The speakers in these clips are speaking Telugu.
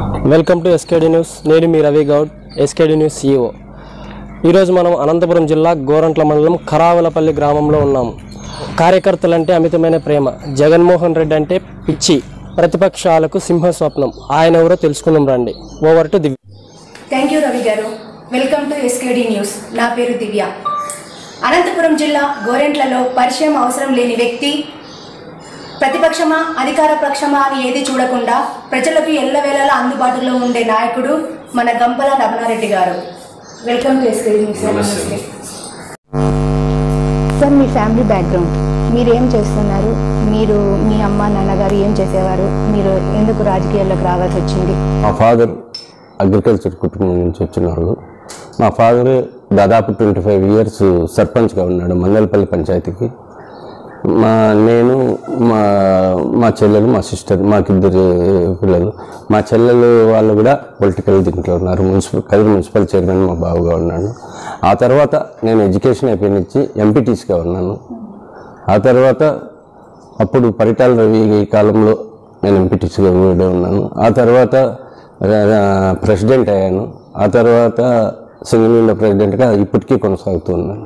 వెల్కమ్ టు ఎస్కేడి న్యూస్ నేను మీ Ravi Goud SKD news CEO ఈరోజు మనం అనంతపురం జిల్లా గోరంట్ల మండలం ఖరావలపల్లి గ్రామంలో ఉన్నాము కార్యకర్తలంటే అమితమైన ప్రేమ జగన్మోహన్ రెడ్డి అంటే పిచ్చి ప్రతిపక్షాలకు సింహ స్వప్నం ఆయన ఎవరో తెలుసుకుందాం రండి over to Divya thank you Ravi garu welcome to SKD news నా పేరు దివ్య అనంతపురం జిల్లా గోరెంట్లలో పరిచయం అవసరం లేని వ్యక్తి ప్రతిపక్షమా అధికార పక్షమా అని ఏది చూడకుండా ప్రజలకు ఎల్లవేళలా అందుబాటులో ఉండే నాయకుడు మన Gampala Ramana Reddy garu welcome to SKD news sir. నమస్తే సార్ మీ ఫ్యామిలీ బ్యాక్గ్రౌండ్ మీరు ఏం చేస్తున్నారు మీరు మీ అమ్మ నాన్నగారు ఏం చేసేవారు మీరు ఎందుకు రాజకీయాల్లోకి రావాల్సి వచ్చింది మా ఫాదర్ అగ్రికల్చర్ కుటుంబం నుంచి వచ్చిన వాళ్ళు మా ఫాదర్ దాదాపు ట్వంటీ ఫైవ్ ఇయర్స్ సర్పంచ్గా ఉన్నాడు మంగళపల్లి పంచాయతీకి మా నేను మా మా చెల్లెలు మా సిస్టర్ మాకిద్దరు పిల్లలు మా చెల్లెలు వాళ్ళు కూడా పొలిటికల్ దీంట్లో ఉన్నారు మున్సిపల్ కదిరి మున్సిపల్ చైర్మన్ మా బావగా ఉన్నాను ఆ తర్వాత నేను ఎడ్యుకేషన్ అయిపోయిన నుంచి ఎంపీటీస్గా ఉన్నాను ఆ తర్వాత అప్పుడు పరిటాల రవి ఈ కాలంలో నేను ఎంపీటీసీగా కూడా ఉన్నాను ఆ తర్వాత ర- ప్రెసిడెంట్ అయ్యాను ఆ తర్వాత సింగిల్ విండో ప్రెసిడెంట్గా ఇప్పటికీ కొనసాగుతూ ఉన్నాను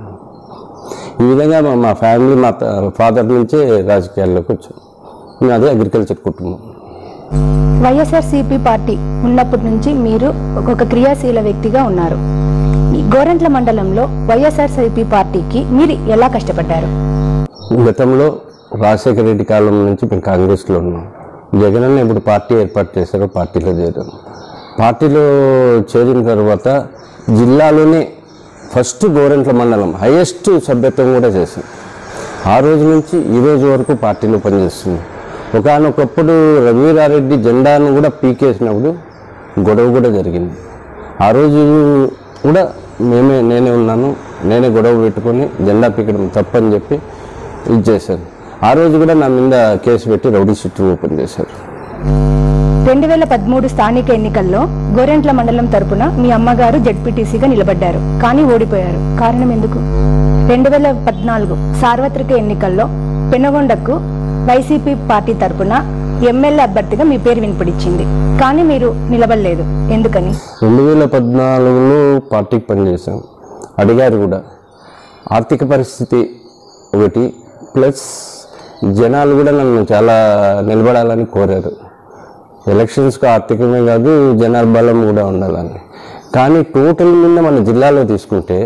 ఈ విధంగా మా మా ఫ్యామిలీ మా ఫాదర్ నుంచే రాజకీయాల్లోకి వచ్చాం మాది అగ్రికల్చర్ కుటుంబం వైఎస్ఆర్సీపీ పార్టీ ఉన్నప్పటి నుంచి మీరు ఒక క్రియాశీల వ్యక్తిగా ఉన్నారు ఈ గోరంట్ల మండలంలో వైఎస్ఆర్సీపీ పార్టీకి మీరు ఎలా కష్టపడ్డారు గతంలో రాజశేఖర రెడ్డి కాలం నుంచి మేము కాంగ్రెస్లో ఉన్నాం జగన్ అన్న ఇప్పుడు పార్టీ ఏర్పాటు చేశారో పార్టీలో చేరాం పార్టీలో చేరిన తర్వాత జిల్లాలోనే ఫస్ట్ గోరెంట్ల మండలం హైయెస్ట్ సభ్యత్వం కూడా చేశాం ఆ రోజు నుంచి ఈ రోజు వరకు పార్టీలో పనిచేస్తున్నాం ఒకనొకప్పుడు రఘువీరారెడ్డి జెండాను కూడా పీకేసినప్పుడు గొడవ కూడా జరిగింది ఆ రోజు కూడా మేమే నేనే ఉన్నాను నేనే గొడవ పెట్టుకొని జెండా పీకడం తప్పని చెప్పి ఇది చేశారు ఆ రోజు కూడా నా మీద కేసు పెట్టి రౌడీ షీట్ ఓపెన్ చేశారు రెండు వేల పదమూడు స్థానిక ఎన్నికల్లో గోరెంట్ల మండలం తరపున మీ అమ్మగారు జడ్పీటీసీగా నిలబడ్డారు కానీ ఓడిపోయారు కారణం ఎందుకు రెండు వేల పద్నాలుగు సార్వత్రిక ఎన్నికల్లో పెనగొండకు వైసీపీ పార్టీ తరపున ఎమ్మెల్యే అభ్యర్థిగా మీ పేరు వినిపడిచ్చింది కానీ మీరు నిలబడలేదు ఎందుకని రెండు వేల పద్నాలుగులో పార్టీకి పనిచేశాం అడిగారు కూడా ఆర్థిక పరిస్థితి ఒకటి ప్లస్ జనాలు కూడా నన్ను చాలా నిలబడాలని కోరారు ఎలక్షన్స్కి ఆర్థికమే కాదు జనాల బలం కూడా ఉండాలని కానీ టోటల్ మీద మన జిల్లాలో తీసుకుంటే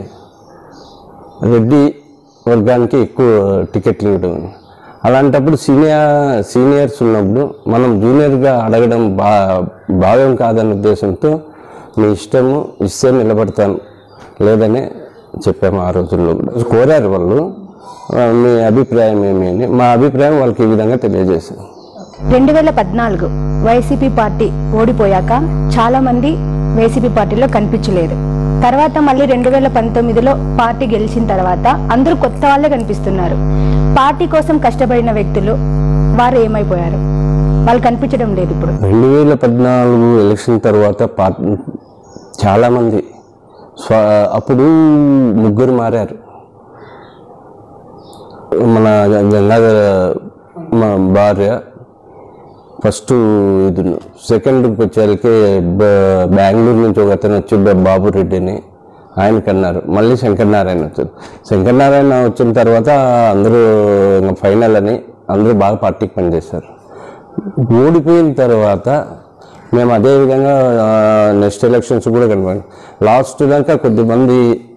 రెడ్డి వర్గానికి ఎక్కువ టికెట్లు ఇవ్వడం అలాంటప్పుడు సీనియర్ సీనియర్స్ ఉన్నప్పుడు మనం జూనియర్గా అడగడం బా భావ్యం కాదన్న ఉద్దేశంతో మీ ఇష్టము ఇస్తే నిలబడతాను లేదని చెప్పాము ఆ రోజుల్లో కూడా కోరారు వాళ్ళు ఆ, మీ అభిప్రాయం ఏమి అని మా అభిప్రాయం వాళ్ళకి ఈ విధంగా తెలియజేశాం రెండు వేల పద్నాలుగు వైసీపీ పార్టీ ఓడిపోయాక చాలా మంది వైసీపీ పార్టీలో కనిపించలేదు తర్వాత మళ్ళీ రెండు వేల పంతొమ్మిదిలో పార్టీ గెలిచిన తర్వాత అందరూ కొత్త వాళ్ళే కనిపిస్తున్నారు పార్టీ కోసం కష్టపడిన వ్యక్తులు వారు ఏమైపోయారు వాళ్ళు కనిపించడం లేదు ఇప్పుడు రెండు వేల పద్నాలుగు ఎలక్షన్ తర్వాత పార్ట్ చాలామంది స్వ అప్పుడు ముగ్గురు మారారు మన గంగాధర మా భార్య ఫస్ట్ ఇది సెకండ్కి వచ్చేసరికి బ- బెంగళూరు నుంచి ఒక అతను వచ్చి బ- బాబు రెడ్డి అని ఆయనకి అన్నారు మళ్ళీ శంకరనారాయణ వచ్చారు శంకరనారాయణ వచ్చిన తర్వాత అందరూ ఇంకా ఫైనల్ అని అందరూ బాగా పార్టీకి పనిచేశారు ఓడిపోయిన తర్వాత మేము అదే విధంగా నెక్స్ట్ ఎలక్షన్స్ కూడా కనపడి లాస్ట్ దాకా కొద్దిమంది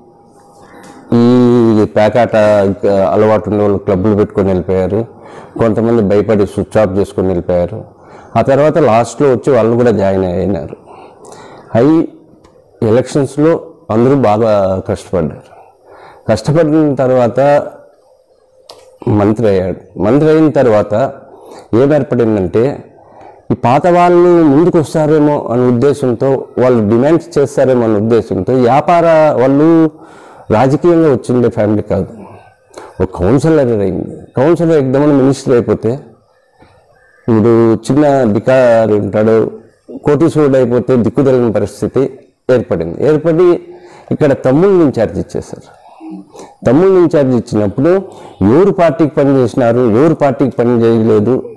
ఈ ప్యాకాట అలవాటు ఉన్న వాళ్ళు క్లబ్లు పెట్టుకొని వెళ్ళిపోయారు కొంతమంది భయపడి స్విచ్ ఆఫ్ చేసుకొని వెళ్ళిపోయారు ఆ తర్వాత లాస్ట్లో వచ్చి వాళ్ళు కూడా జాయిన్ అయినారు అయి ఎలక్షన్స్లో అందరూ బాగా కష్టపడ్డారు కష్టపడిన తర్వాత మంత్రి అయ్యాడు మంత్రి అయిన తర్వాత ఏం ఏర్పడిందంటే ఈ పాత వాళ్ళు ముందుకు వస్తారేమో అనే ఉద్దేశంతో వాళ్ళు డిమాండ్స్ చేస్తారేమో అనే ఉద్దేశంతో వ్యాపార వాళ్ళు రాజకీయంగా వచ్చిండే ఫ్యామిలీ కాదు ఒక కౌన్సిలర్ అయింది కౌన్సిలర్ ఎగ్దమని మినిస్టర్ అయిపోతే ఇప్పుడు చిన్న బికారి ఉంటాడు కోటీశ్వరుడు అయిపోతే దిక్కుదలని పరిస్థితి ఏర్పడింది ఏర్పడి ఇక్కడ తమ్ముళ్ళు ఇన్ఛార్జ్ ఇచ్చేశారు తమ్ముళ్ళు ఇన్ఛార్జ్ ఇచ్చినప్పుడు ఎవరు పార్టీకి పని చేసినారు ఎవరు పార్టీకి పని చేయలేదు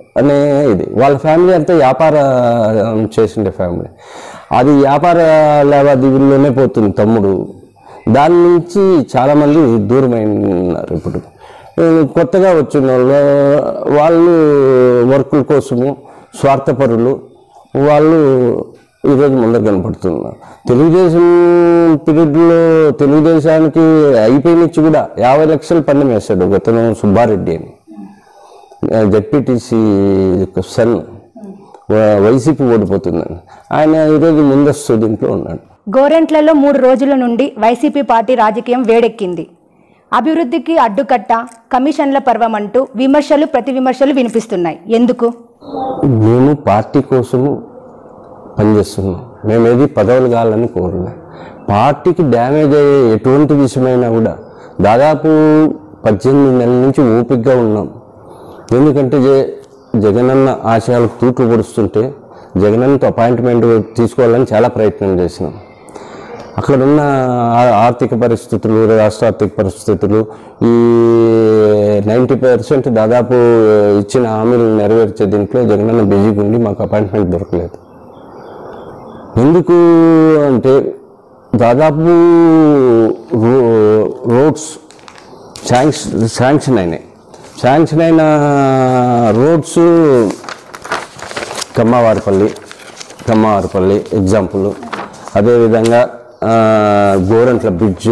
అనే ఇది వాళ్ళ ఫ్యామిలీ అంతా వ్యాపారం చేసిండే ఫ్యామిలీ అది వ్యాపార లావాదేవీల్లోనే పోతుంది తమ్ముడు దాని నుంచి చాలామంది దూరమైనారు ఇప్పుడు ఆ, కొత్తగా వచ్చిన వాళ్ళు వాళ్ళు వర్కుల కోసము స్వార్థపరులు వాళ్ళు ఈరోజు ముందర కనపడుతున్నారు తెలుగుదేశం పీరియడ్లో తెలుగుదేశానికి అయిపోయినచ్చి కూడా యాభై లక్షలు పన్ను వేశాడు గతను సుబ్బారెడ్డి అని జడ్పీటీసీ సన్ వైసీపీ ఓడిపోతుందని ఆయన ఈరోజు ముందస్తు దీంట్లో ఉన్నాడు గోరెంట్లలో మూడు రోజుల నుండి వైసీపీ పార్టీ రాజకీయం వేడెక్కింది అభివృద్ధికి అడ్డుకట్ట కమిషన్ల పర్వం అంటూ విమర్శలు ప్రతి విమర్శలు వినిపిస్తున్నాయి ఎందుకు మేము పార్టీ కోసము పనిచేస్తున్నాం మేము ఏది పదవులు కావాలని కోరలే పార్టీకి డ్యామేజ్ అయ్యే ఎటువంటి విషయమైనా కూడా దాదాపు పద్దెనిమిది నెలల నుంచి ఓపికగా ఉన్నాం ఎందుకంటే జే- జగనన్న ఆశయాలకు తూట్లు పొడుస్తుంటే జగనన్నతో అపాయింట్మెంట్ తీసుకోవాలని చాలా ప్రయత్నం చేసినాం అక్కడ ఉన్న ఆ- ఆర్థిక పరిస్థితులు రాష్ట్ర ఆర్థిక పరిస్థితులు ఈ నైంటీ పర్సెంట్ దాదాపు ఇచ్చిన హామీలు నెరవేర్చే దీంట్లో జగనన్న బిజీగా ఉండి మాకు అపాయింట్మెంట్ దొరకలేదు ఎందుకు అంటే దాదాపు రో- రోడ్స్ శాంక్షన్ శాంక్షన్ అయినాయి శాంక్షన్ అయిన రోడ్స్ కమ్మవారిపల్లి కమ్మవారిపల్లి ఎగ్జాంపుల్ అదేవిధంగా ఆ, గోరంట్ల బ్రిడ్జు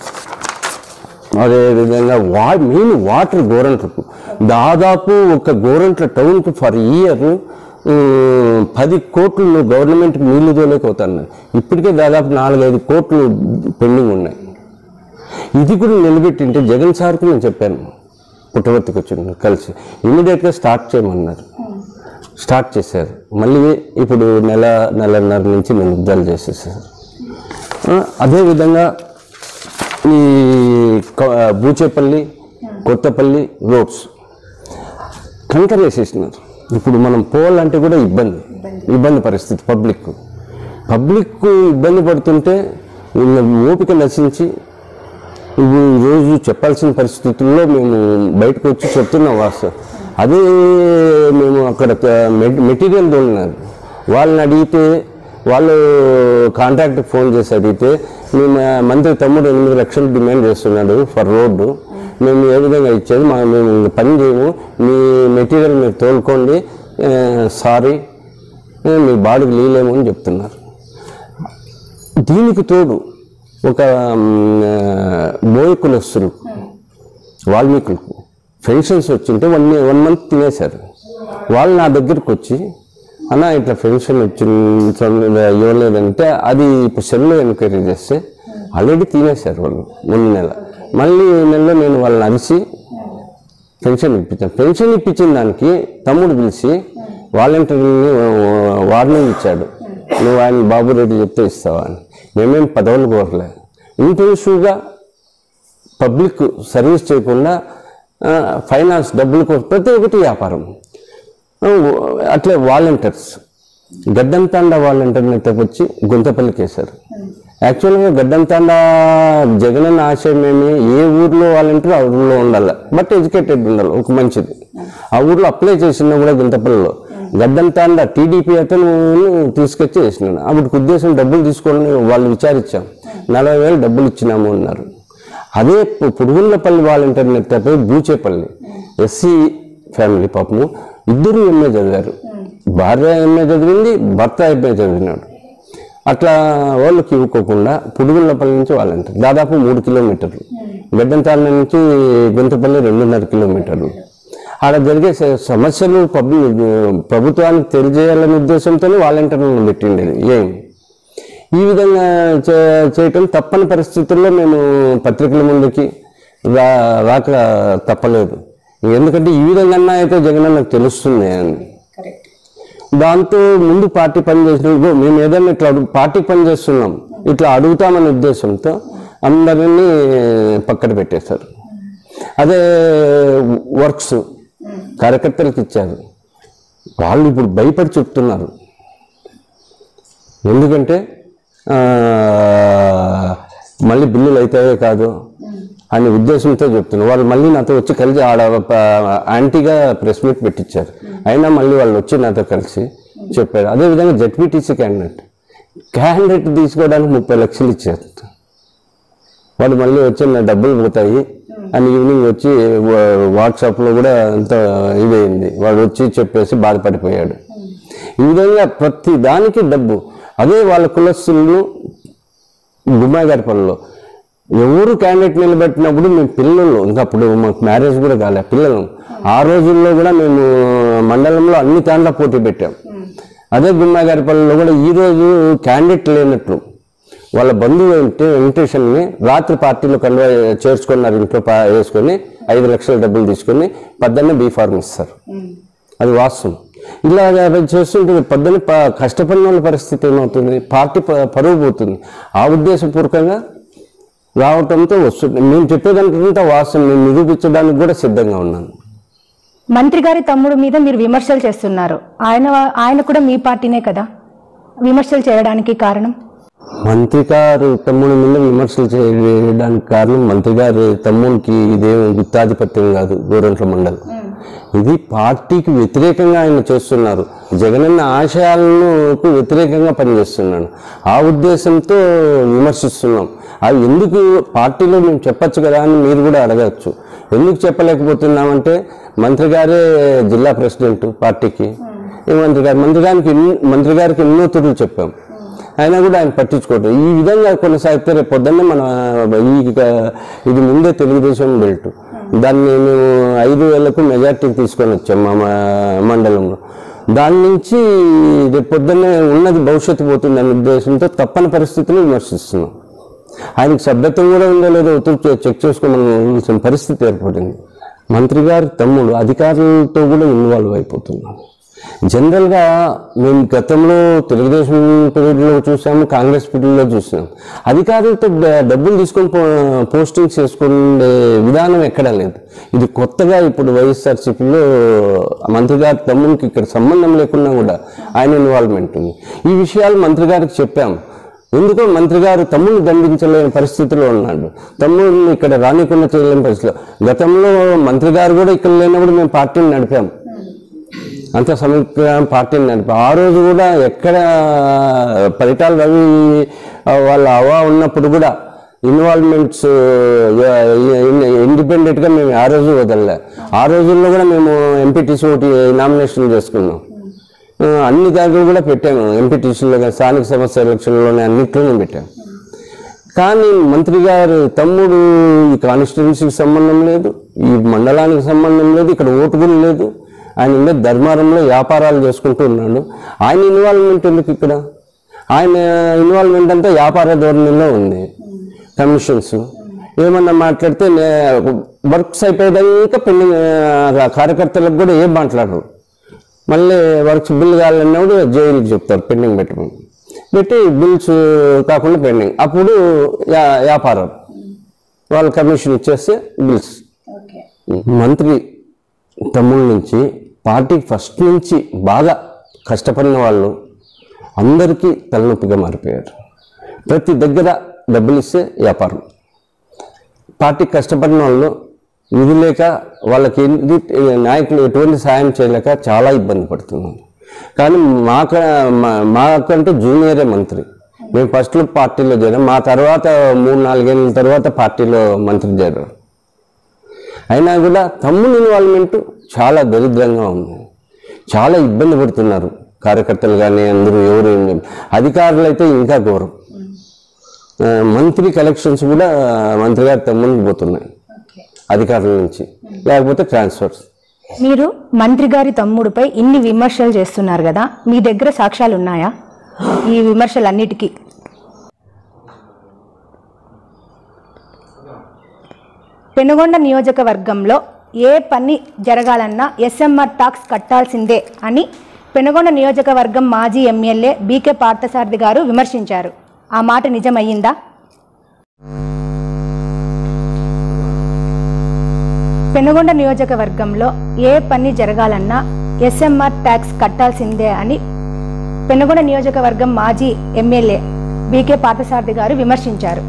అదేవిధంగా వా మెయిన్ వాటర్ గోరంట్లకు దాదాపు ఒక గోరంట్ల టౌన్కి ఫర్ ఇయర్ పది కోట్లు గవర్నమెంట్కి నీళ్లు తోలేకపోతున్నాయి ఇప్పటికే దాదాపు నాలుగైదు కోట్లు పెండింగ్ ఉన్నాయి ఇది కూడా నిలబెట్టింటే జగన్ సార్కు నేను చెప్పాను పుట్టవర్తికి వచ్చింది కలిసి ఇమీడియట్గా స్టార్ట్ చేయమన్నారు స్టార్ట్ చేశారు మళ్ళీ ఇప్పుడు నెల నెలన్నర నుంచి నేను యుద్ధాలు చేసేసారు ఆ, అదేవిధంగా ఈ క- బూచేపల్లి కొత్తపల్లి రోడ్స్ కంకర్ వేసేసినారు ఇప్పుడు మనం పోవాలంటే కూడా ఇబ్బంది ఇబ్బంది పరిస్థితి పబ్లిక్ పబ్లిక్ ఇబ్బంది పడుతుంటే వీళ్ళ ఓపిక నశించి ఇప్పుడు ఈరోజు చెప్పాల్సిన పరిస్థితుల్లో మేము బయటకు వచ్చి చెప్తున్నాం వాస్తవం అదే మేము అక్కడ మె- మెటీరియల్ తోలినారు వాళ్ళని అడిగితే వాళ్ళు కాంట్రాక్ట్కి ఫోన్ చేసి అడిగితే మేము మంత్రి తమ్ముడు ఎనిమిది లక్షలు డిమాండ్ చేస్తున్నాడు ఫర్ రోడ్డు మేము ఏ విధంగా ఇచ్చేది మా మేము ఇంక పని చేయము మీ మెటీరియల్ మీరు తోలుకోండి సారీ మీ బాడీకి లీలేము అని చెప్తున్నారు దీనికి తోడు ఒక మ్, బోయ కులస్తులు వాల్మీకులకు పెన్షన్స్ వచ్చింటే వన్ వన్ మంత్ తినేశారు వాళ్ళు నా దగ్గరికి వచ్చి అన్న ఇట్లా పెన్షన్ వచ్చింది ఇవ్వలేదంటే అది ఇప్పుడు సెల్లో ఎంక్వైరీ చేస్తే ఆల్రెడీ తినేశారు వాళ్ళు ముందు నెల మళ్ళీ ఈ నెలలో నేను వాళ్ళని అరిసి పెన్షన్ ఇప్పించాను పెన్షన్ ఇప్పించిన దానికి తమ్ముడు పిలిచి వాలంటీర్ని వార్నింగ్ ఇచ్చాడు నువ్వు ఆయన బాబు రెడ్డి చెప్తే ఇస్తావా అని మేమేం పదవులు కోరలే ఇంటెన్సివ్గా పబ్లిక్ సర్వీస్ చేయకుండా ఆ, ఫైనాన్స్ డబ్బులు కోసం ప్రతి ఒక్కటి వ్యాపారం ఆ, అట్లే వాలంటీర్స్ గడ్డంతాండ వాలంటీర్ని తెచ్చి గుంతపల్లికి వేశారు యాక్చువల్గా గడ్డంతాండ జగనన్న ఆశయం ఏమి ఏ ఊర్లో వాలంటీర్ ఆ ఊర్లో ఉండాలి బట్ ఎడ్యుకేటెడ్ ఉండాలి ఒక మంచిది ఆ ఊర్లో అప్లై చేసిన కూడా గుంతపల్లిలో గడ్డంతాండ టీడీపీ అతను తీసుకొచ్చి వేసినాడు అప్పుడు ఉద్దేశం డబ్బులు తీసుకొని వాళ్ళు విచారించాం నలభై వేలు డబ్బులు ఇచ్చినాము అన్నారు అదే పు- పురుగుళ్ళపల్లి వాలంటీర్ నెత్తపై బూచేపల్లి ఎస్సీ ఫ్యామిలీ పాపము ఇద్దరు ఎంఏ చదివారు భార్య ఎంఏ చదివింది భర్త ఎంఏ చదివినాడు అట్లా వాళ్ళకి ఇవ్వకోకుండా పురుగుళ్ళపల్లి నుంచి వాలంటీర్ దాదాపు మూడు కిలోమీటర్లు గడ్డంతాళ్ళ నుంచి గుంతపల్లి రెండున్నర కిలోమీటర్లు ఆడ జరిగే స- సమస్యలు పబ్లిక్ ప్రభుత్వానికి తెలియజేయాలనే ఉద్దేశంతోనే వాలంటీర్లను పెట్టిండేది ఏం ఈ విధంగా చే- చేయటం తప్పని పరిస్థితుల్లో మేము పత్రికల ముందుకి రా రాక తప్పలేదు ఎందుకంటే ఈ విధంగా అయితే జగన్ నాకు తెలుస్తుంది అని కరెక్ట్ దాంతో ముందు పార్టీ పని చేసినప్పుడు మేము ఏదైనా ఇట్లా అడుగు పార్టీ పని చేస్తున్నాం ఇట్లా అడుగుతామనే ఉద్దేశంతో అందరినీ పక్కన పెట్టేశారు అదే వర్క్స్ కార్యకర్తలకు ఇచ్చారు వాళ్ళు ఇప్పుడు భయపడి చెప్తున్నారు ఎందుకంటే ఆ, మళ్ళీ బిల్లులు అవుతాయో కాదు అనే ఉద్దేశంతో చెప్తున్నారు వాళ్ళు మళ్ళీ నాతో వచ్చి కలిసి ఆడ ప- యాంటీగా ప్రెస్ మీట్ పెట్టించారు అయినా మళ్ళీ వాళ్ళు వచ్చి నాతో కలిసి చెప్పారు అదేవిధంగా జెడ్పీటీసీ క్యాండిడేట్ క్యాండిడేట్ తీసుకోవడానికి ముప్పై లక్షలు ఇచ్చారు వాడు మళ్ళీ వచ్చి నా డబ్బులు పోతాయి అని ఈవినింగ్ వచ్చి వా- వాట్సాప్లో కూడా అంత ఇదైంది వాడు వచ్చి చెప్పేసి బాధపడిపోయాడు ఈ విధంగా ప్రతి దానికి డబ్బు అదే వాళ్ళ కులస్తులను గుమ్మాగారిపల్లిలో ఎవరు క్యాండిడేట్ నిలబెట్టినప్పుడు మేము పిల్లలు ఇంకా అప్పుడు మాకు మ్యారేజ్ కూడా కాలే పిల్లలు ఆ రోజుల్లో కూడా మేము మండలంలో అన్ని తాండ్ల పోటీ పెట్టాం అదే గుమ్మాగారిపల్లిలో కూడా ఈ రోజు క్యాండిడేట్ లేనట్లు వాళ్ళ బంధువు ఏంటి వెంకటేశ్వర్ని రాత్రి పార్టీలో కన్వే చేర్చుకున్నారు ఇంట్లో పా- వేసుకొని ఐదు లక్షల డబ్బులు తీసుకొని పద్దన్నే బీ ఫార్మ్ ఇస్తారు అది వాస్తవం ఇలా చేస్తుంటే పొద్దున్న ప- కష్టపడిన వాళ్ళ పరిస్థితి ఏమవుతుంది పార్టీ ప- పరువు పోతుంది ఆ ఉద్దేశపూర్వకంగా రావటంతో వస్తుంది నేను చెప్పేదానికంతా వాస్తవం నేను నిరూపించడానికి కూడా సిద్ధంగా ఉన్నాను మంత్రి గారి తమ్ముడు మీద మీరు విమర్శలు చేస్తున్నారు ఆయన ఆయన కూడా మీ పార్టీనే కదా విమర్శలు చేయడానికి కారణం మంత్రి గారు తమ్ముడి మీద విమర్శలు చేయడానికి కారణం మంత్రి గారి తమ్ముడికి ఇదేం గుత్తాధిపత్యం కాదు గోరంట్ల మండలం ఇది పార్టీకి వ్యతిరేకంగా ఆయన చేస్తున్నారు జగనన్న ఆశయాలకు వ్యతిరేకంగా పనిచేస్తున్నాడు ఆ ఉద్దేశంతో విమర్శిస్తున్నాం అవి ఎందుకు పార్టీలో మేము చెప్పొచ్చు కదా అని మీరు కూడా అడగచ్చు ఎందుకు చెప్పలేకపోతున్నామంటే మంత్రి గారే జిల్లా ప్రెసిడెంట్ పార్టీకి ఈ మంత్రి గారు మంత్రి గారికి ఎన్ని- మంత్రి గారికి ఎన్నో తూర్లు చెప్పాం అయినా కూడా ఆయన పట్టించుకోవడం ఈ విధంగా కొనసాగితే రేపు పొద్దున్నే మన ఈ ఇది ముందే తెలుగుదేశం బెల్ట్ దాన్ని మేము ఐదు వేలకు మెజార్టీకి తీసుకొని వచ్చాం మా మా- మండలంలో దాని నుంచి రేపు పొద్దున్నే ఉన్నది భవిష్యత్తు పోతుంది అనే ఉద్దేశంతో తప్పని పరిస్థితులు విమర్శిస్తున్నాం ఆయనకు సభ్యత్వం కూడా ఉందో లేదో ఉత్తు చెక్ చేసుకోమని పరిస్థితి ఏర్పడింది మంత్రి గారి తమ్ముడు అధికారులతో కూడా ఇన్వాల్వ్ అయిపోతున్నారు జనరల్గా మేము గతంలో తెలుగుదేశం పీరియడ్లో చూసాము కాంగ్రెస్ పీరియడ్లో చూసాం అధికారులతో డ- డబ్బులు తీసుకొని పో- పోస్టింగ్స్ చేసుకునే విధానం ఎక్కడా లేదు ఇది కొత్తగా ఇప్పుడు వైఎస్ఆర్సీపీలో మంత్రి గారి తమ్మునికి ఇక్కడ సంబంధం లేకున్నా కూడా ఆయన ఇన్వాల్వ్మెంట్ ఉంది ఈ విషయాలు మంత్రి గారికి చెప్పాం ఎందుకో మంత్రి గారు తమ్ముడిని దండించలేని పరిస్థితిలో ఉన్నాడు తమ్ముడిని ఇక్కడ రానికుండా చేయలేని పరిస్థితిలో గతంలో మంత్రి గారు కూడా ఇక్కడ లేనప్పుడు మేము పార్టీని నడిపాం అంత సమీప పార్టీని నడిపాం ఆ రోజు కూడా ఎక్కడ పరిటాల రవి ఆ, వాళ్ళ అవా ఉన్నప్పుడు కూడా ఇన్వాల్వ్మెంట్స్ ఇండిపెండెంట్గా మేము ఆ రోజు వదలలే ఆ రోజుల్లో కూడా మేము ఎంపీటీసీ ఒకటి నామినేషన్ చేసుకున్నాం ఆ, అన్ని దాంట్లో కూడా పెట్టాము ఎంపీటీసీలో కానీ స్థానిక సమస్య ఎలక్షన్లోనే అన్నింటిలోనే పెట్టాము కానీ మంత్రి గారు తమ్ముడు ఈ కాన్స్టిట్యున్సీకి సంబంధం లేదు ఈ మండలానికి సంబంధం లేదు ఇక్కడ ఓటు కూడా లేదు ఆయన ఉండే ధర్మారంలో వ్యాపారాలు చేసుకుంటూ ఉన్నాడు ఆయన ఇన్వాల్వ్మెంట్ ఎందుకు ఇక్కడ ఆయన ఇన్వాల్వ్మెంట్ అంతా వ్యాపార ధోరణిలో ఉంది కమిషన్స్ ఏమన్నా మాట్లాడితే వర్క్స్ అయిపోయేదాకా పెండింగ్ కార్యకర్తలకు కూడా ఏం మాట్లాడరు మళ్ళీ వర్క్స్ బిల్ కావాలన్నప్పుడు జైలుకి చెప్తారు పెండింగ్ పెట్టమని పెట్టి బిల్స్ కాకుండా పెండింగ్ అప్పుడు యా- వ్యాపారం వాళ్ళు కమిషన్ ఇచ్చేస్తే బిల్స్ మంత్రి తమ్ముళ్ళ నుంచి పార్టీకి ఫస్ట్ నుంచి బాగా కష్టపడిన వాళ్ళు అందరికీ తలనొప్పిగా మారిపోయారు ప్రతి దగ్గర డబ్బులు ఇస్తే వ్యాపారం పార్టీకి కష్టపడిన వాళ్ళు ఇది లేక వాళ్ళకి ఎన్ని నాయకులు ఎటువంటి సాయం చేయలేక చాలా ఇబ్బంది పడుతున్నారు కానీ మాక మా- మాకంటే జూనియరే మంత్రి మేము ఫస్ట్లో పార్టీలో చేరాం మా తర్వాత మూడు నాలుగేళ్ళ తర్వాత పార్టీలో మంత్రి చేరారు అయినా కూడా తమ్ముని ఇన్వాల్వ్మెంట్ చాలా దరిద్రంగా ఉంది చాలా ఇబ్బంది పడుతున్నారు కార్యకర్తలు కానీ అందరూ ఎవరు ఏం లేదు. అధికారులు అయితే ఇంకా ఘోరం ఆ, మంత్రి కలెక్షన్స్ కూడా మంత్రి గారి తమ్మునికి పోతున్నాయి అధికారుల నుంచి లేకపోతే ట్రాన్స్ఫర్స్ మీరు మంత్రి గారి తమ్ముడిపై ఇన్ని విమర్శలు చేస్తున్నారు కదా మీ దగ్గర సాక్ష్యాలు ఉన్నాయా ఈ విమర్శలన్నిటికీ పెనుగొండ నియోజకవర్గంలో ఏ పని జరగాలన్నా ఎస్ఎంఆర్ టాక్స్ కట్టాల్సిందే అని పెనుగొండ నియోజకవర్గం మాజీ ఎమ్మెల్యే బీకే పార్థసారథి గారు విమర్శించారు ఆ మాట నిజమయ్యిందా పెనుగొండ నియోజకవర్గంలో ఏ పని జరగాలన్నా ఎస్ఎంఆర్ ట్యాక్స్ కట్టాల్సిందే అని పెనుగొండ నియోజకవర్గం మాజీ ఎమ్మెల్యే బీకే పార్థసారథి గారు విమర్శించారు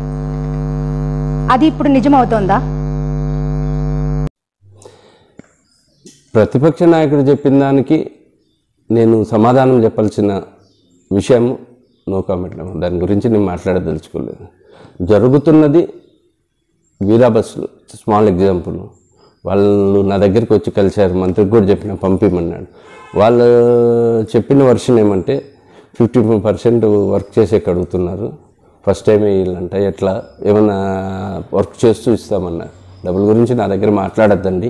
అది ఇప్పుడు నిజమవుతోందా ప్రతిపక్ష నాయకుడు చెప్పిన దానికి నేను సమాధానం చెప్పాల్సిన విషయం నో కామెంట్ దాని గురించి నేను మాట్లాడదలుచుకోలేదు జరుగుతున్నది వీరా బస్సులు స్మాల్ ఎగ్జాంపుల్ వాళ్ళు నా దగ్గరికి వచ్చి కలిశారు మంత్రికి కూడా చెప్పిన పంపిమన్నాడు వాళ్ళు చెప్పిన వర్షన్ ఏమంటే ఫిఫ్టీ పర్సెంట్ వర్క్ చేసేకి అడుగుతున్నారు ఫస్ట్ టైం వీళ్ళంట ఎట్లా ఏమన్నా వర్క్ చేస్తూ ఇస్తామన్నారు డబ్బుల గురించి నా దగ్గర మాట్లాడద్దండి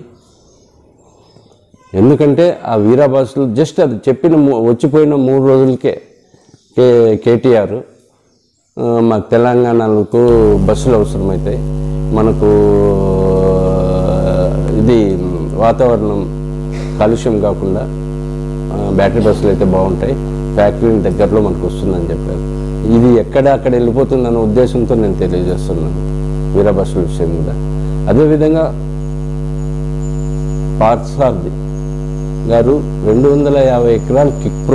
ఎందుకంటే ఆ వీరాబాసులు జస్ట్ అది చెప్పిన మూ- వచ్చిపోయిన మూడు రోజులకే కే కేటీఆర్ ఆ, మాకు తెలంగాణకు బస్సులు అవసరమవుతాయి మనకు ఆ, ఇది వాతావరణం కాలుష్యం కాకుండా ఆ, బ్యాటరీ బస్సులు అయితే బాగుంటాయి ఫ్యాక్టరీ దగ్గరలో మనకు వస్తుందని చెప్పారు ఇది ఎక్కడ అక్కడ వెళ్ళిపోతుందన్న ఉద్దేశంతో నేను తెలియజేస్తున్నాను వీరా బస్సుల విషయం కూడా అదేవిధంగా పార్థసారథి గారు రెండు వందల యాభై ఎకరాలు కిక్ ప్రో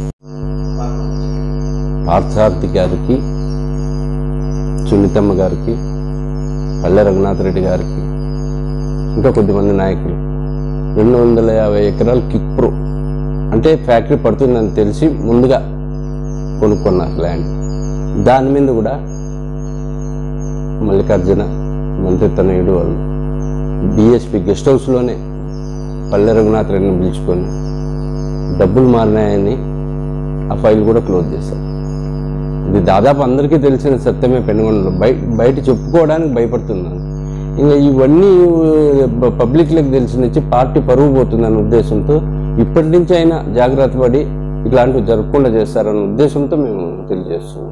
పార్థసారథి గారికి సునీతమ్మ గారికి పల్లె రఘునాథ్ రెడ్డి గారికి ఇంకా కొద్దిమంది నాయకులు రెండు వందల యాభై ఎకరాలు కిక్ ప్రో అంటే ఫ్యాక్టరీ పడుతుందని తెలిసి ముందుగా కొనుక్కున్నారు ల్యాండ్ దాని మీద కూడా మల్లికార్జున మంత్రి తనయుడు వాళ్ళు డిఎస్పి గెస్ట్ హౌస్లోనే పల్లె రఘునాథ్ రెడ్డిని పిలుచుకొని డబ్బులు మారినాయని ఆ ఫైల్ కూడా క్లోజ్ చేశారు ఇది దాదాపు అందరికీ తెలిసిన సత్యమే పెనుగొండలో బయ బయట చెప్పుకోవడానికి భయపడుతున్నాను ఇంకా ఇవన్నీ ప- పబ్లిక్లకు తెలిసి నుంచి పార్టీ పరువు పోతుందన్న ఉద్దేశంతో ఇప్పటి నుంచి అయినా జాగ్రత్త పడి ఇట్లాంటివి జరగకుండా చేస్తారన్న ఉద్దేశంతో మేము తెలియజేస్తున్నాం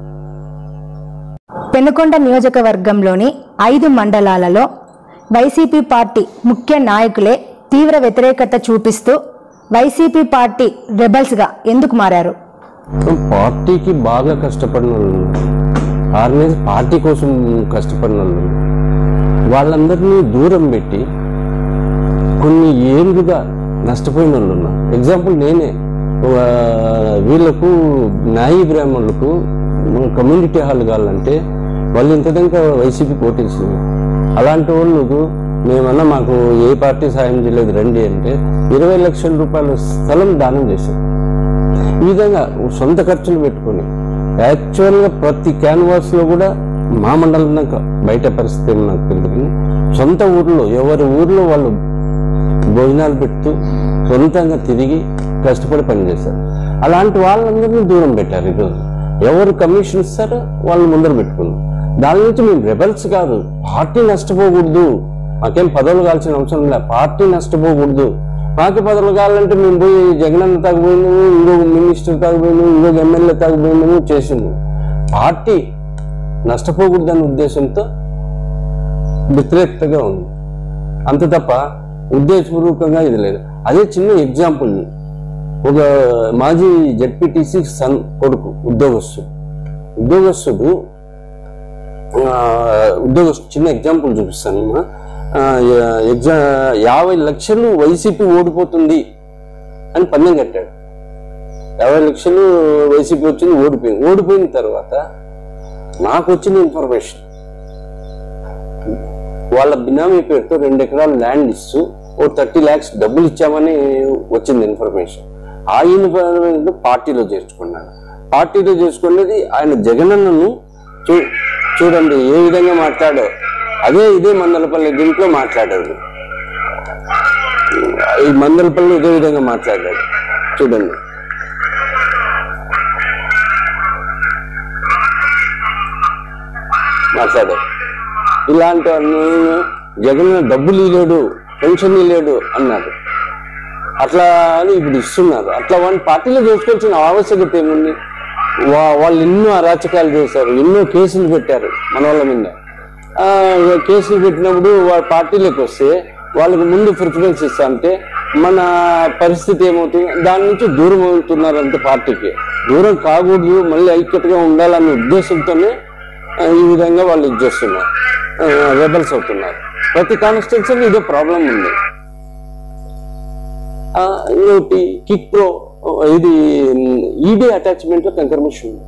పెనుకొండ నియోజకవర్గంలోని ఐదు మండలాలలో వైసీపీ పార్టీ ముఖ్య నాయకులే తీవ్ర వ్యతిరేకత చూపిస్తూ వైసీపీ పార్టీ రెబల్స్గా ఎందుకు మారారు పార్టీకి బాగా కష్టపడిన వాళ్ళు ఉన్నారు. ఆర్గనైజ్ పార్టీ కోసం కష్టపడిన వాళ్ళు ఉన్నారు. వాళ్ళందరినీ దూరం పెట్టి కొన్ని ఏళ్ళుగా నష్టపోయిన వాళ్ళు ఉన్నారు ఎగ్జాంపుల్ నేనే ఒక వీళ్ళకు నాయి బ్రాహ్మణులకు కమ్యూనిటీ హాల్ కావాలంటే వాళ్ళు ఇంతదాకా వైసీపీ కోటేసింది అలాంటి వాళ్ళకు మేమన్నా మాకు ఏ పార్టీ సాయం చేయలేదు రండి అంటే ఇరవై లక్షల రూపాయల స్థలం దానం చేశారు ఈ విధంగా సొంత ఖర్చులు పెట్టుకొని యాక్చువల్గా ప్రతి క్యాన్వాస్లో కూడా మా మండలం దాకా బయట పరిస్థితి ఏమో నాకు తెలియదు కానీ సొంత ఊర్లో ఎవరి ఊర్లో వాళ్ళు భోజనాలు పెడుతూ సొంతంగా తిరిగి కష్టపడి పనిచేశారు అలాంటి వాళ్ళందరినీ దూరం పెట్టారు ఈరోజు ఎవరు కమిషన్ ఇస్తారో వాళ్ళని ముందర పెట్టుకున్నారు దాని నుంచి మేము రెబల్స్ కాదు పార్టీ నష్టపోకూడదు మాకేం పదవులు కావాల్సిన అవసరం లేదు పార్టీ నష్టపోకూడదు మాకు పదవులు కావాలంటే మేము పోయి జగనన్న తాగిపోయినాము ఇంకొక మినిస్టర్ తాగిపోయినాము ఇంకొక ఎమ్మెల్యే తాగిపోయినాము చేసింది పార్టీ నష్టపోకూడదన్న ఉద్దేశంతో వ్యతిరేకతగా ఉంది అంత తప్ప ఉద్దేశపూర్వకంగా ఇది లేదు అదే చిన్న ఎగ్జాంపుల్ ఒక మాజీ జడ్పీటీసీ సన్ కొడుకు ఉద్యోగస్తుడు ఉద్యోగస్తుడు ఆ, ఉద్యోగస్తు చిన్న ఎగ్జాంపుల్ చూపిస్తాను అమ్మా. ఆ, ఎగ్జా యాభై లక్షలు వైసీపీ ఓడిపోతుంది అని పందెం కట్టాడు యాభై లక్షలు వైసీపీ వచ్చింది ఓడిపోయింది ఓడిపోయిన తర్వాత నాకు వచ్చిన ఇన్ఫర్మేషన్ వాళ్ళ బినామీ పేరుతో రెండు ఎకరాలు ల్యాండ్ ఇస్తూ ఓ థర్టీ ల్యాక్స్ డబ్బులు ఇచ్చామని వచ్చింది ఇన్ఫర్మేషన్ ఆ ఇన్ఫర్మేషన్ పార్టీలో చేర్చుకున్నాడు పార్టీలో చేసుకున్నది ఆయన జగనన్నను చూ చూడండి ఏ విధంగా మాట్లాడో అదే ఇదే మందలపల్లి దీంట్లో మాట్లాడాడు ఈ మందలపల్లి ఇదే విధంగా మాట్లాడాడు చూడండి మాట్లాడాడు ఇలాంటి జగన్ డబ్బులు ఇలేడు పెన్షన్ ఇలేడు అన్నారు అట్లా అని ఇప్పుడు ఇస్తున్నారు అట్లా వాళ్ళ పార్టీలో చేసుకోవాల్సిన ఆవశ్యకత ఏముంది వా వాళ్ళు ఎన్నో అరాచకాలు చేశారు ఎన్నో కేసులు పెట్టారు మన వాళ్ళ మీద ఆ, కేసులు పెట్టినప్పుడు వాళ్ళ పార్టీలోకి వస్తే వాళ్ళకి ముందు ప్రిఫరెన్స్ ఇస్తా అంటే మన పరిస్థితి ఏమవుతుంది దాని నుంచి దూరం అవుతున్నారు అంతే పార్టీకి దూరం కాకూడదు మళ్ళీ ఐక్యతగా ఉండాలనే ఉద్దేశంతోనే ఆ, ఈ విధంగా వాళ్ళు ఇది చేస్తున్నారు రెబల్స్ అవుతున్నారు ప్రతి కాన్స్టిట్యూన్సీలో ఇదే ప్రాబ్లం ఉంది ఆ, ఇంకోటి కిక్ ప్రో ఇది ఈడీ అటాచ్మెంట్ లో కన్ఫర్మేషన్ ఉంది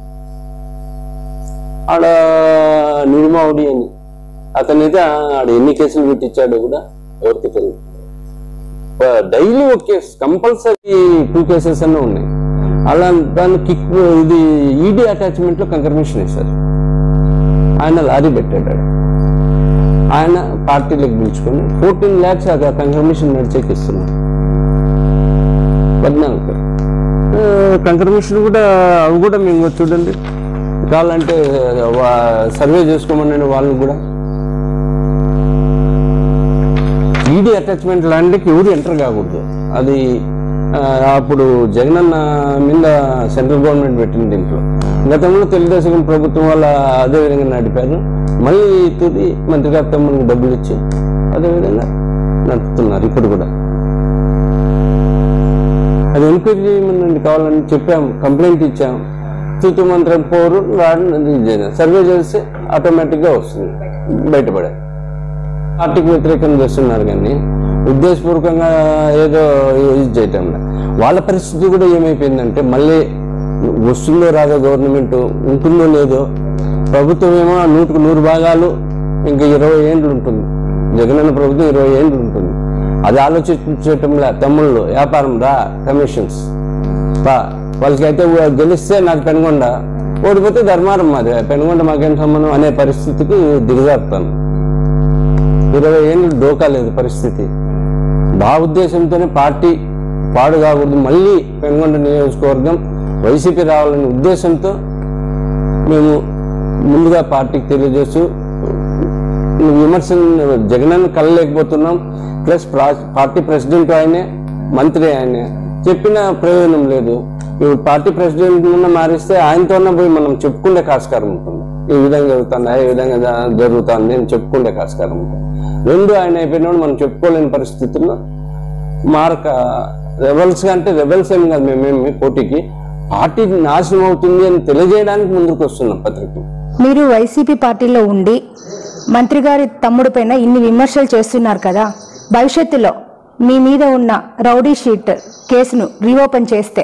ఆడ నిర్మావుడి అని అతనైతే ఆడ ఎన్ని కేసులు పెట్టించాడో కూడా ఎవరికి తెలియదు డైలీ ఒక కేసు కంపల్సరీ టూ కేసెస్ అన్నీ ఉన్నాయి అలా దాన్ని కిక్ ఇది ఈడీ అటాచ్మెంట్ లో కన్ఫర్మేషన్ వేశారు ఆయన లారీ పెట్టాడు ఆడ. ఆయన పార్టీలకు పిలుచుకొని ఫోర్టీన్ ల్యాక్స్ అది కన్ఫర్మేషన్ నడిచేకి ఇస్తున్నారు పద్నాలుగు కన్ఫర్మేషన్ కూడా అవి కూడా మేము చూడండి కావాలంటే సర్వే చేసుకోమని వాళ్ళు కూడా ఈడీ అటాచ్మెంట్ ల్యాండ్కి ఎవరు ఎంటర్ కాకూడదు అది ఆ, అప్పుడు జగనన్న మీద సెంట్రల్ గవర్నమెంట్ పెట్టింది దీంట్లో గతంలో తెలుగుదేశం ప్రభుత్వం వాళ్ళ అదే విధంగా నడిపారు మళ్ళీ తుది మంత్రి గారి తమ్ముడికి డబ్బులు ఇచ్చి అదే విధంగా నడుపుతున్నారు ఇప్పుడు కూడా అది ఎంక్వైరీ చేయమనండి కావాలని చెప్పాం కంప్లైంట్ ఇచ్చాం తూతు మంత్రం పోరు సర్వే చేస్తే ఆటోమేటిక్గా వస్తుంది బయటపడే పార్టీకి వ్యతిరేకంగా చేస్తున్నారు కానీ ఉద్దేశపూర్వకంగా ఏదో ఇది చేయటం లే. వాళ్ళ పరిస్థితి కూడా ఏమైపోయిందంటే మళ్ళీ వస్తుందో రాదో గవర్నమెంట్ ఉంటుందో లేదో ప్రభుత్వం ఏమో నూటికి నూరు భాగాలు ఇంకా ఇరవై ఏండ్లు ఉంటుంది జగనన్న ప్రభుత్వం ఇరవై ఏండ్లు ఉంటుంది అది ఆలోచించటంలే తమ్ముళ్ళు వ్యాపారం రా కమిషన్స్ బా వాళ్ళకైతే ఊ- గెలిస్తే నాకు పెనుగొండ ఓడిపోతే ధర్మారం మాది పెనుగొండ మాకేం సంబంధం అనే పరిస్థితికి దిగజారుతాను ఇరవై ఏళ్ళు డోకా లేదు పరిస్థితి బా ఉద్దేశంతోనే పార్టీ పాడు కాకూడదు మళ్ళీ పెనుగొండ నియోజకవర్గం వైసీపీ రావాలనే ఉద్దేశంతో మేము ముందుగా పార్టీకి తెలియజేస్తూ విమర్శను జగనన్న కలలేకపోతున్నాం ప్లస్ ప్రా- పార్టీ ప్రెసిడెంట్ ఆయనే మంత్రి ఆయనే చెప్పిన ప్రయోజనం లేదు ఇప్పుడు పార్టీ ప్రెసిడెంట్ ఉన్న మారిస్తే ఆయనతోనే పోయి మనం చెప్పుకునే కాస్కారం ఉంటుంది ఈ విధంగా జరుగుతుంది ఈ విధంగా జ- జరుగుతుంది అని చెప్పుకునే కాస్కారం ఉంటుంది రెండు ఆయన అయిపోయినప్పుడు మనం చెప్పుకోలేని పరిస్థితుల్లో మార్క రెబల్స్ అంటే రెబల్స్ ఏం కాదు మేమేమి పోటీకి పార్టీ నాశనం అవుతుంది అని తెలియజేయడానికి ముందుకు వస్తున్నాం పత్రిక మీరు వైసీపీ పార్టీలో ఉండి మంత్రి గారి తమ్ముడు పైన ఇన్ని విమర్శలు చేస్తున్నారు కదా భవిష్యత్తులో మీ మీద ఉన్న రౌడీ షీట్ కేసును రీఓపెన్ చేస్తే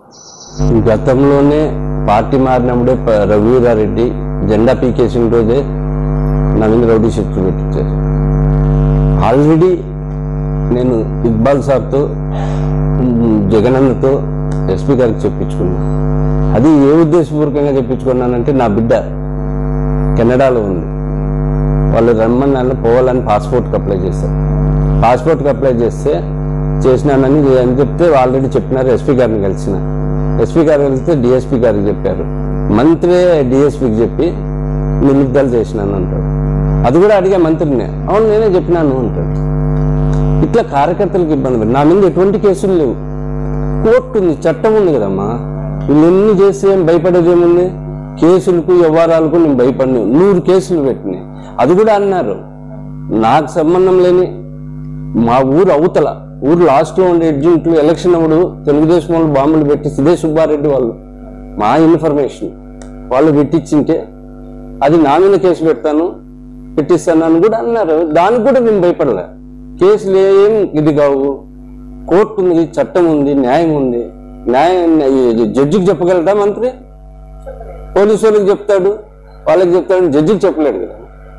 గతంలోనే పార్టీ మారినప్పుడే ప- రఘువీరారెడ్డి జెండా పీకేసిన రోజే నవీన్ రౌడీ షీట్లు పెట్టించారు ఆల్రెడీ నేను ఇక్బాల్ సార్తో ఉమ్, జగనన్నతో ఎస్పీ గారికి చెప్పించుకున్నాను అది ఏ ఉద్దేశపూర్వకంగా చెప్పించుకున్నానంటే నా బిడ్డ కెనడాలో ఉంది వాళ్ళు రమ్మని నన్ను పోవాలని పాస్పోర్ట్కి అప్లై చేశారు పాస్పోర్ట్కి అప్లై చేస్తే చేసినానని అని చెప్తే ఆల్రెడీ చెప్పినారు ఎస్పీ గారిని కలిసిన ఎస్పీ గారు వెళ్తే డిఎస్పీ గారికి చెప్పారు మంత్రి డిఎస్పీకి చెప్పి నిలుద్దాలు చేసినాను అంటాడు అది కూడా అడిగే మంత్రినే అవును నేనే చెప్పినాను అంటాడు ఇట్లా కార్యకర్తలకు ఇబ్బంది పెట్టి నా మీద ఎటువంటి కేసులు లేవు కోర్టు ఉంది చట్టం ఉంది కదమ్మా వీళ్ళు ఎన్ని చేస్తే ఏం భయపడేది ఏముంది కేసులకు వ్యవహారాలకు నేను భయపడిన నూరు కేసులు పెట్టినాయి అది కూడా అన్నారు నాకు సంబంధం లేని మా ఊరు అవతల ఊరు లాస్ట్లో ఉండే ఎడ్జింట్లు ఎలక్షన్ అప్పుడు తెలుగుదేశం వాళ్ళు బాంబులు పెట్టి సిదే సుబ్బారెడ్డి వాళ్ళు మా ఇన్ఫర్మేషన్ వాళ్ళు పెట్టించింటే అది నా మీద కేసు పెడతాను పెట్టిస్తాను అని కూడా అన్నారు దానికి కూడా మేము భయపడలే కేసులు ఏం ఇది కావు కోర్టు ఉంది చట్టం ఉంది న్యాయం ఉంది న్యాయం ఈ జడ్జికి చెప్పగలరా మంత్రి పోలీసు వాళ్ళకి చెప్తాడు వాళ్ళకి చెప్తాడు జడ్జికి చెప్పలేడు కదా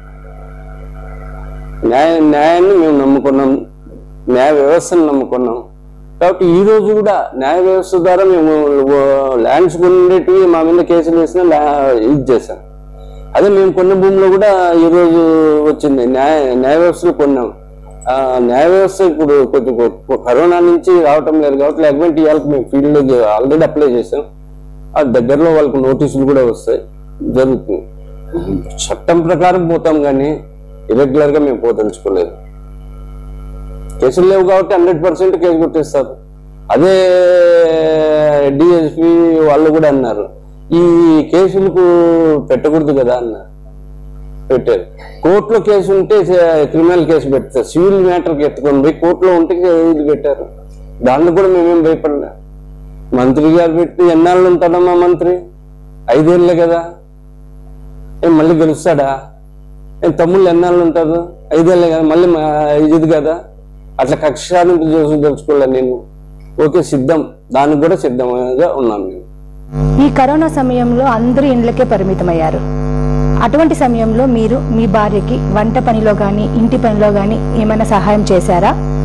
న్యాయ న్యాయాన్ని మేము నమ్ముకున్నాం న్యాయ వ్యవస్థను నమ్ముకున్నాం కాబట్టి ఈ రోజు కూడా న్యాయ వ్యవస్థ ద్వారా మేము ల్యాండ్స్ కొనేటివి మా మీద కేసులు వేసిన లా- ఇది చేశాం అదే మేము కొన్న భూమిలో కూడా ఈ రోజు వచ్చింది న్యాయ న్యాయ వ్యవస్థలో కొన్నాం ఆ న్యాయ వ్యవస్థ ఇప్పుడు కొంచెం కొ- కరోనా నుంచి రావటం లేదు కాబట్టి లేకపోతే ఇవాళకి మేము ఫీల్డ్ ఆల్రెడీ అప్లై చేసాం ఆ దగ్గరలో వాళ్ళకి నోటీసులు కూడా వస్తాయి జరుగుతుంది చట్టం ప్రకారం పోతాం కానీ ఇరెగ్యులర్ గా మేము పోదలుచుకోలేదు కేసులు లేవు కాబట్టి హండ్రెడ్ పర్సెంట్ కేసు కొట్టేస్తారు అదే డిఎస్పి వాళ్ళు కూడా అన్నారు ఈ కేసులకు పెట్టకూడదు కదా అన్నారు పెట్టారు కోర్టులో కేసు ఉంటే క్రిమినల్ కేసు పెడతారు సివిల్ మ్యాటర్కి ఎత్తుకొని పోయి కోర్టులో ఉంటే ఇది పెట్టారు దాంట్లో కూడా మేమేం భయపడలే మంత్రి గారు పెట్టి ఎన్నాళ్ళు ఉంటాడమ్మా మంత్రి ఐదేళ్ళే కదా ఏం మళ్ళీ గెలుస్తాడా ఏం తమ్ముళ్ళు ఎన్నాళ్ళు ఉంటారు ఐదేళ్ళే కదా మళ్ళీ మా- ఇది కదా అట్లా కక్ష సాధింపు చేసి తెలుసుకోలే నేను ఓకే సిద్ధం దానికి కూడా సిద్ధంగా ఉన్నాను నేను ఈ కరోనా సమయంలో అందరూ ఇండ్లకే పరిమితమయ్యారు అటువంటి సమయంలో మీరు మీ భార్యకి వంట పనిలో కానీ ఇంటి పనిలో కానీ ఏమైనా సహాయం చేశారా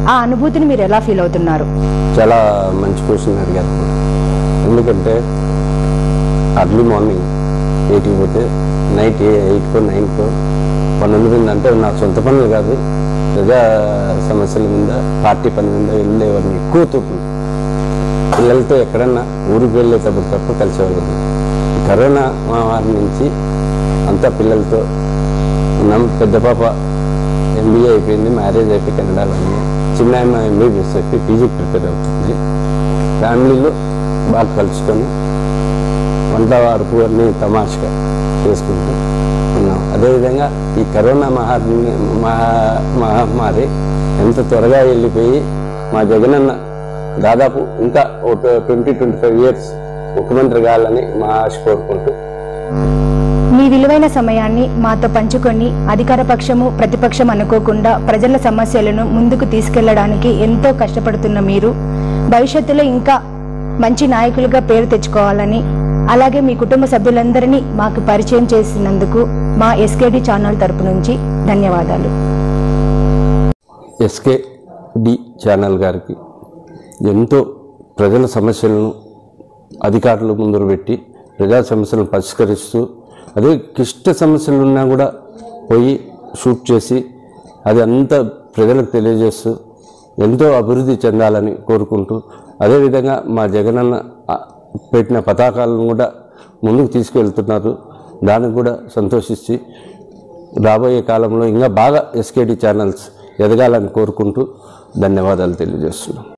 ఆ అనుభూతిని మీరు ఎలా ఫీల్ అవుతున్నారు చాలా మంచి క్వశ్చన్ అడిగారు ఎందుకంటే అర్లీ మార్నింగ్ ఎయిట్కి పోతే నైట్ ఎయిట్కో నైన్కో పనుల మీద అంటే నా సొంత పనులు కాదు ప్రజా సమస్యల మీద పార్టీ పని మీద వెళ్ళేవాడిని ఎక్కువ తూపు పిల్లలతో ఎక్కడన్నా ఊరికి వెళ్ళేటప్పుడు తప్ప కలిసేవాళ్ళం ఈ కరోనా మహమ్మారి నుంచి అంతా పిల్లలతో ఉన్నాం పెద్ద పాప ఎంబీఏ అయిపోయింది మ్యారేజ్ అయిపోయి కెనడాలో ఉంది చిన్న ఆమె ఎంబీబీఎస్ అయిపోయి పీజీకి ప్రిపేర్ అవుతుంది ఫ్యామిలీలో బాగా కలుసుకొని వంట వరకు అన్ని తమాషగా చేసుకుంటూ ఉన్నాం అదేవిధంగా ఈ కరోనా మహారి మహా మహమ్మారి ఎంత త్వరగా వెళ్ళిపోయి మా జగనన్న దాదాపు ఇంకా ఒక ట్వంటీ ట్వంటీ ఫైవ్ ఇయర్స్ ముఖ్యమంత్రి కావాలని మా ఆశ కోరుకుంటూ మీ విలువైన సమయాన్ని మాతో పంచుకొని అధికార పక్షము ప్రతిపక్షం అనుకోకుండా ప్రజల సమస్యలను ముందుకు తీసుకెళ్లడానికి ఎంతో కష్టపడుతున్న మీరు భవిష్యత్తులో ఇంకా మంచి నాయకులుగా పేరు తెచ్చుకోవాలని అలాగే మీ కుటుంబ సభ్యులందరినీ మాకు పరిచయం చేసినందుకు మా ఎస్కేడి ఛానల్ తరపు నుంచి ధన్యవాదాలు ఎస్కే డి ఛానల్ గారికి ఎంతో ప్రజల సమస్యలను అధికారుల ముందు పెట్టి ప్రజా సమస్యలను పరిష్కరిస్తూ అదే క్లిష్ట సమస్యలు ఉన్నా కూడా పోయి షూట్ చేసి అది అంతా ప్రజలకు తెలియజేస్తూ ఎంతో అభివృద్ధి చెందాలని కోరుకుంటూ అదేవిధంగా మా జగనన్న ఆ, పెట్టిన పతాకాలను కూడా ముందుకు తీసుకెళ్తున్నారు దానికి కూడా సంతోషించి రాబోయే కాలంలో ఇంకా బాగా ఎస్కేడి ఛానల్స్ ఎదగాలని కోరుకుంటూ ధన్యవాదాలు తెలియజేస్తున్నాం